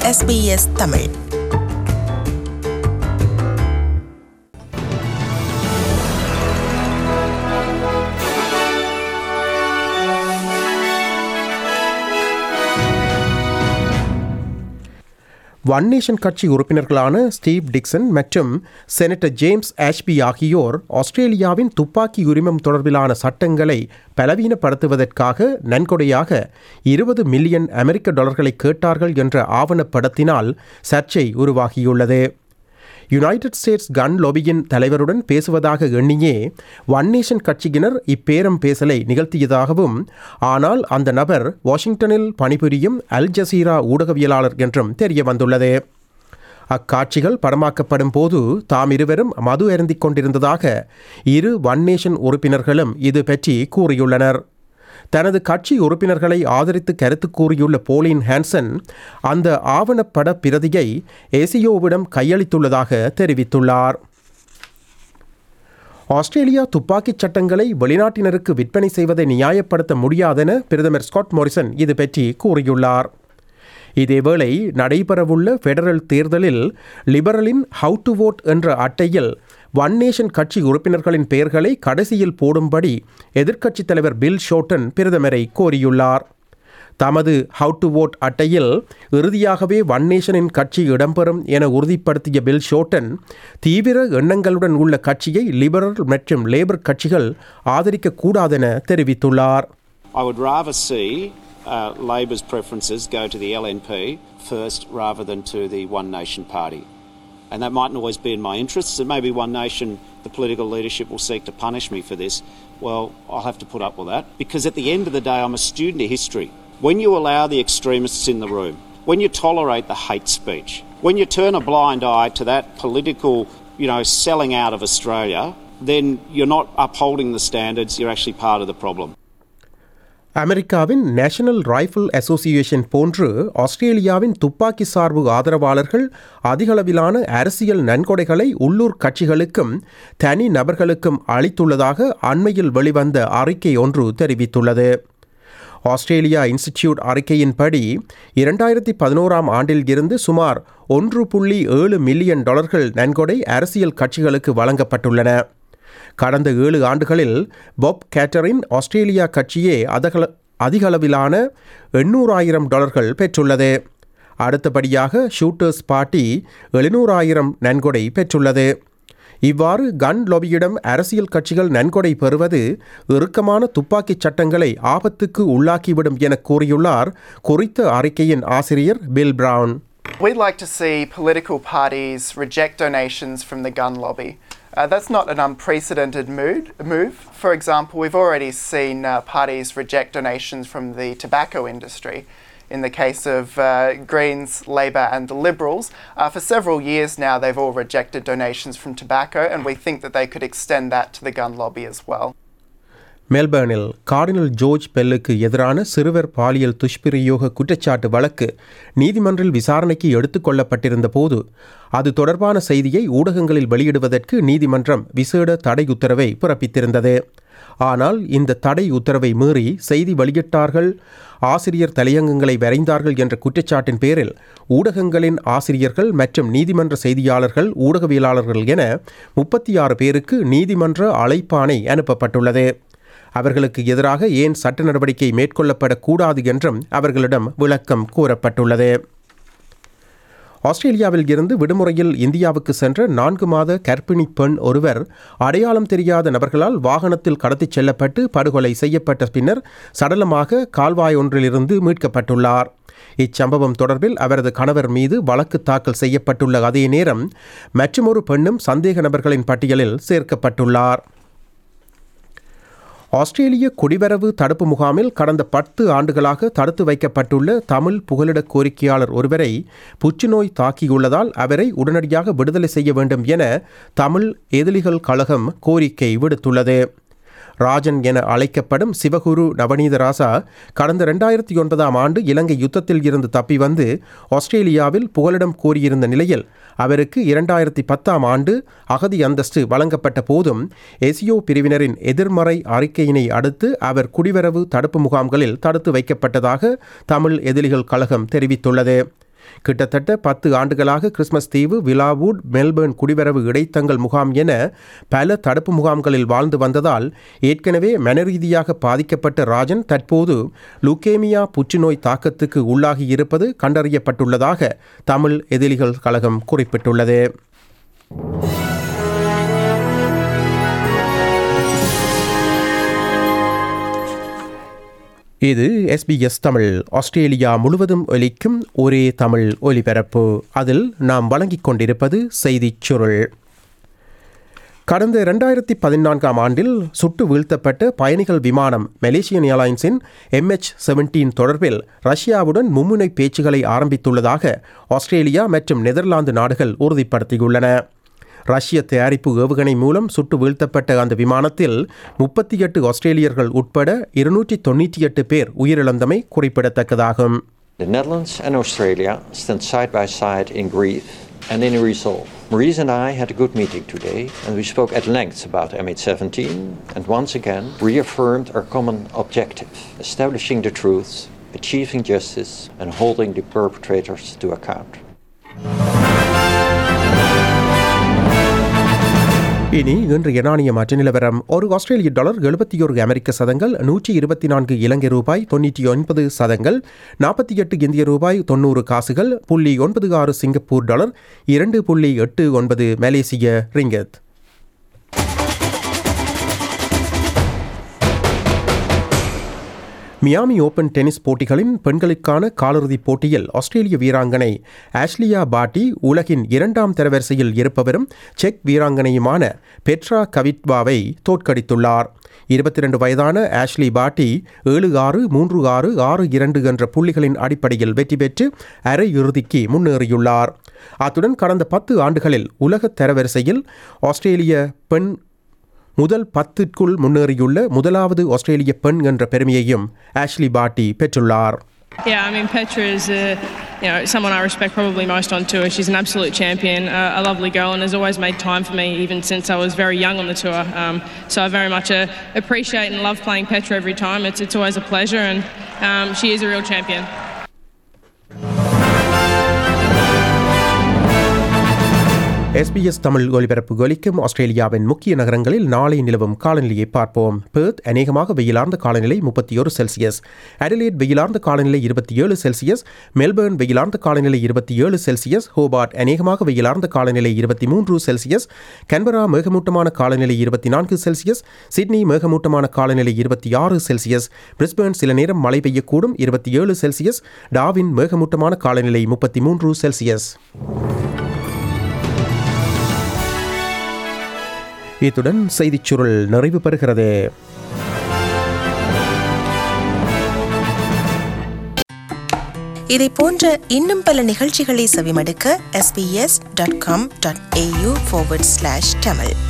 SBS Tamil one Nation கட்சி உறுப்பினர்களான Steve Dickson மற்றும் செனட்டர் ஜேம்ஸ் ஆஷ்பி ஆகியோர் ஆஸ்திரேலியாவின் துப்பாக்கி உரிமம் தொடர்பிலான சட்டங்களை பலவீனப்படுத்துவதற்காக நன்கொடையாக இருபது மில்லியன் அமெரிக்க டாலர்களை கேட்டார்கள் என்ற ஆவணப்படத்தினால் சர்ச்சை உருவாகியுள்ளது யுனைடெட் ஸ்டேட்ஸ் கன் லொபியின் தலைவருடன் பேசுவதாக எண்ணியே ஒன் நேஷன் கட்சியினர் இப்பேரம் பேசலை நிகழ்த்தியதாகவும் ஆனால் அந்த நபர் வாஷிங்டனில் பணிபுரியும் அல் ஜசீரா ஊடகவியலாளர் என்றும் தெரிய வந்துள்ளது அக்காட்சிகள் படமாக்கப்படும் போது தாம் இருவரும் மது அருந்திக் கொண்டிருந்ததாக இரு ஒன் நேஷன் உறுப்பினர்களும் இது பற்றி கூறியுள்ளனர் தனது கட்சி உறுப்பினர்களை ஆதரித்து கருத்து கூறியுள்ள போலின் ஹான்சன் அந்த ஆவணப்பட பிரதியை ஏசியோவிடம் கையளித்துள்ளதாக தெரிவித்துள்ளார் ஆஸ்திரேலியா துப்பாக்கிச் சட்டங்களை வெளிநாட்டினருக்கு விற்பனை செய்வதை நியாயப்படுத்த முடியாதென பிரதமர் ஸ்காட் மோரிசன் இது பற்றி கூறியுள்ளார் இதேவேளை நடைபெறவுள்ள ஃபெடரல் தேர்தலில் லிபரலின் ஹவு டு வோட் என்ற அட்டையில் ஒன் நேஷன் கட்சி உறுப்பினர்களின் பெயர்களை கடைசியில் போடும்படி எதிர்க்கட்சித் தலைவர் பில் ஷோட்டன் பிரதமரை கோரியுள்ளார் தமது ஹவு டு வோட் அட்டையில் இறுதியாகவே ஒன் நேஷனின் கட்சி இடம்பெறும் என உறுதிப்படுத்திய பில் ஷோட்டன் தீவிர எண்ணங்களுடன் உள்ள கட்சியை லிபரல் மற்றும் லேபர் கட்சிகள் ஆதரிக்கக்கூடாதென தெரிவித்துள்ளார் I would rather see uh, Labor's preferences go to the LNP first rather than to the One Nation Party. And that mightn't always be in my interests. And maybe One Nation, the political leadership, will seek to punish me for this. Well, I'll have to put up with that. Because at the end of the day, I'm a student of history. When you allow the extremists in the room, when you tolerate the hate speech, when you turn a blind eye to that political, you know, selling out of Australia, then you're not upholding the standards, you're actually part of the problem. அமெரிக்காவின் National Rifle Association போன்று ஆஸ்திரேலியாவின் துப்பாக்கி சார்பு ஆதரவாளர்கள் அதிகளவிலான அரசியல் நன்கொடைகளை உள்ளூர் கட்சிகளுக்கும் தனி நபர்களுக்கும் அளித்துள்ளதாக அண்மையில் வெளிவந்த அறிக்கை ஒன்று தெரிவித்துள்ளது ஆஸ்திரேலியா இன்ஸ்டிடியூட் அறிக்கையின்படி இரண்டாயிரத்தி பதினோராம் ஆண்டில் இருந்து சுமார் ஒன்று புள்ளி ஏழு மில்லியன் டாலர்கள் நன்கொடை அரசியல் கட்சிகளுக்கு வழங்கப்பட்டுள்ளன கடந்த ஏழு ஆண்டுகளில் பாப் கேட்டரின் ஆஸ்திரேலியா கட்சியே அதகள அதிகளவிலான எண்ணூறாயிரம் டாலர்கள் பெற்றுள்ளது அடுத்தபடியாக ஷூட்டர்ஸ் பார்ட்டி எழுநூறாயிரம் நன்கொடை பெற்றுள்ளது இவ்வாறு கன் லொபியிடம் அரசியல் கட்சிகள் நன்கொடை பெறுவது இறுக்கமான துப்பாக்கிச் சட்டங்களை ஆபத்துக்கு உள்ளாக்கிவிடும் என கூறியுள்ளார் குறித்த அறிக்கையின் ஆசிரியர் Bill Brown We'd like to see political parties reject donations from the gun lobby. Uh, that's not an unprecedented mood, move. For example, we've already seen uh, parties reject donations from the tobacco industry. In the case of uh, Greens, Labor, and the Liberals, uh, for several years now, they've all rejected donations from tobacco, and we think that they could extend that to the gun lobby as well. மெல்பர்னில் cardinal George பெல்லுக்கு எதிரான சிறுவர் பாலியல் துஷ்பிரயோக குற்றச்சாட்டு வழக்கு நீதிமன்றில் விசாரணைக்கு எடுத்துக் கொள்ளப்பட்டிருந்த போது அது தொடர்பான செய்தியை ஊடகங்களில் வெளியிடுவதற்கு நீதிமன்றம் விசேட தடை உத்தரவை பிறப்பித்திருந்தது ஆனால் இந்த தடை உத்தரவை மீறி செய்தி வெளியிட்டார்கள் ஆசிரியர் தலையங்கங்களை வரைந்தார்கள் என்ற குற்றச்சாட்டின் பேரில் ஊடகங்களின் ஆசிரியர்கள் மற்றும் நீதிமன்ற செய்தியாளர்கள் ஊடகவியலாளர்கள் என முப்பத்தி ஆறு பேருக்கு நீதிமன்ற அழைப்பாணை அனுப்பப்பட்டுள்ளது அவர்களுக்கு எதிராக ஏன் சட்ட நடவடிக்கை மேற்கொள்ளப்படக்கூடாது என்றும் அவர்களிடம் விளக்கம் கூறப்பட்டுள்ளது ஆஸ்திரேலியாவில் இருந்து விடுமுறையில் இந்தியாவுக்கு சென்ற நான்கு மாத கர்ப்பிணி பெண் ஒருவர் அடையாளம் தெரியாத நபர்களால் வாகனத்தில் கடத்திச் செல்லப்பட்டு படுகொலை செய்யப்பட்ட பின்னர் சடலமாக கால்வாய் ஒன்றிலிருந்து மீட்கப்பட்டுள்ளார் இச்சம்பவம் தொடர்பில் அவரது கணவர் மீது வழக்கு தாக்கல் செய்யப்பட்டுள்ள அதே நேரம் மற்றுமொரு பெண்ணும் சந்தேக நபர்களின் பட்டியலில் சேர்க்கப்பட்டுள்ளார் ஆஸ்திரேலிய குடிவரவு தடுப்பு முகாமில் கடந்த பத்து ஆண்டுகளாக தடுத்து வைக்கப்பட்டுள்ள தமிழ் புகலிட கோரிக்கையாளர் ஒருவரை புற்றுநோய் தாக்கியுள்ளதால் அவரை உடனடியாக விடுதலை செய்ய வேண்டும் என தமிழ் எதிரிகள் கழகம் கோரிக்கை விடுத்துள்ளது ராஜன் என அழைக்கப்படும் சிவகுரு நவநீதராசா கடந்த ரெண்டாயிரத்தி ஒன்பதாம் ஆண்டு இலங்கை யுத்தத்தில் இருந்து தப்பி வந்து ஆஸ்திரேலியாவில் புகலிடம் கோரியிருந்த நிலையில் அவருக்கு இரண்டாயிரத்தி பத்தாம் ஆண்டு அகதி அந்தஸ்து வழங்கப்பட்ட போதும் எசியோ பிரிவினரின் எதிர்மறை அறிக்கையினை அடுத்து அவர் குடிவரவு தடுப்பு முகாம்களில் தடுத்து வைக்கப்பட்டதாக தமிழ் எதிரிகள் கழகம் தெரிவித்துள்ளது கிட்டத்தட்ட பத்து ஆண்டுகளாக கிறிஸ்மஸ் தீவு விலாவூட் மெல்பர்ன் குடிவரவு இடைத்தங்கல் முகாம் என பல தடுப்பு முகாம்களில் வாழ்ந்து வந்ததால் ஏற்கனவே மனரீதியாக பாதிக்கப்பட்ட ராஜன் தற்போது லுக்கேமியா புற்றுநோய் தாக்கத்துக்கு உள்ளாகி இருப்பது கண்டறியப்பட்டுள்ளதாக தமிழ் எதிரிகள் கழகம் குறிப்பிட்டுள்ளது இது எஸ்பிஎஸ் தமிழ் ஆஸ்திரேலியா முழுவதும் ஒலிக்கும் ஒரே தமிழ் ஒலிபரப்பு அதில் நாம் வழங்கிக் கொண்டிருப்பது செய்திச் சுருள் கடந்த இரண்டாயிரத்தி பதினான்காம் ஆண்டில் சுட்டு வீழ்த்தப்பட்ட பயணிகள் விமானம் மலேசியன் ஏர்லைன்ஸின் எம்ஹெச் செவன்டீன் தொடர்பில் ரஷ்யாவுடன் மும்முனை பேச்சுகளை ஆரம்பித்துள்ளதாக ஆஸ்திரேலியா மற்றும் நெதர்லாந்து நாடுகள் உறுதிப்படுத்தியுள்ளன ரஷ்ய தயாரிப்பு ஏவுகணை மூலம் சுட்டு வீழ்த்தப்பட்ட அந்த விமானத்தில் முப்பத்தி எட்டு ஆஸ்திரேலியர்கள் உட்பட இருநூற்றி தொண்ணூற்றி எட்டு பேர் உயிரிழந்தமை குறிப்பிடத்தக்கதாகும் The Netherlands and Australia stand side by side in grief and in resolve. Maurice and I had a good meeting today, and we spoke at length about MH17 and once again reaffirmed our common objective establishing the truth, achieving justice, and holding the perpetrators to account. இனி இன்றைய நாணய மாற்று நிலவரம் ஒரு ஆஸ்திரேலிய dollar எழுபத்தி ஒரு அமெரிக்க சதங்கள் நூற்றி இருபத்தி நான்கு இலங்கை ரூபாய் தொண்ணூற்றி ஒன்பது சதங்கள் நாற்பத்தி எட்டு இந்திய ரூபாய் தொண்ணூறு காசுகள் புள்ளி ஒன்பது ஆறு சிங்கப்பூர் டாலர் இரண்டு புள்ளி எட்டு ஒன்பது மலேசிய ரிங்கத் மியாமி ஓபன் டென்னிஸ் போட்டிகளின் பெண்களுக்கான காலிறுதிப் போட்டியில் ஆஸ்திரேலிய வீராங்கனை ஆஷ்லியா பாட்டி உலகின் இரண்டாம் தரவரிசையில் இருப்பவரும் செக் வீராங்கனையுமான பெட்ரா கவிட்வாவை தோற்கடித்துள்ளார் இருபத்தி ரெண்டு வயதான ஆஷ்லி பாட்டி ஏழு ஆறு மூன்று ஆறு ஆறு இரண்டு என்ற புள்ளிகளின் அடிப்படையில் வெற்றி பெற்று அரையிறுதிக்கு முன்னேறியுள்ளார் அத்துடன் கடந்த பத்து ஆண்டுகளில் உலக தரவரிசையில் ஆஸ்திரேலிய பெண் முதல் பத்திற்குள் முன்னேறியுள்ள முதலாவது ஆஸ்திரேலிய பெண் என்ற பெருமையையும் ஆஷ்லி பாட்டி பெற்றுள்ளார் Yeah, I mean Petra is uh, you know someone I respect probably most on tour. She's an absolute champion, uh, a lovely girl, and has always made time for me even since I was very young on the tour. Um, so I very much uh, appreciate and love playing Petra every time. It's it's always a pleasure, and um, she is a real champion. SBS Tamil ஒலிபரப்பு ஒலிக்கும் ஆஸ்திரேலியாவின் முக்கிய நகரங்களில் நாளை நிலவும் காலநிலையை பார்ப்போம் Perth அநேகமாக வெயிலார்ந்த காலநிலை முப்பத்தி ஒரு செல்சியஸ் அடலேட் வெயிலார்ந்த காலநிலை இருபத்தி ஏழு செல்சியஸ் மெல்பர்ன் வெயிலார்ந்த காலநிலை இருபத்தி ஏழு செல்சியஸ் ஹோபார்ட் அநேகமாக வெயிலார்ந்த காலநிலை இருபத்தி மூன்று செல்சியஸ் கன்பரா மேகமூட்டமான காலநிலை இருபத்தி நான்கு செல்சியஸ் சிட்னி மேகமூட்டமான காலநிலை இருபத்தி ஆறு செல்சியஸ் பிரிஸ்பேர்ன் சில நேரம் மழை பெய்யக்கூடும் இருபத்தி ஏழு செல்சியஸ் டாவின் மேகமூட்டமான காலநிலை முப்பத்தி மூன்று செல்சியஸ் இத்துடன் செய்திச் சுருள் நிறைவு பெறுகிறது இதை போன்ற இன்னும் பல நிகழ்ச்சிகளை செவிமடுக்க sbs.com.au forward slash tamil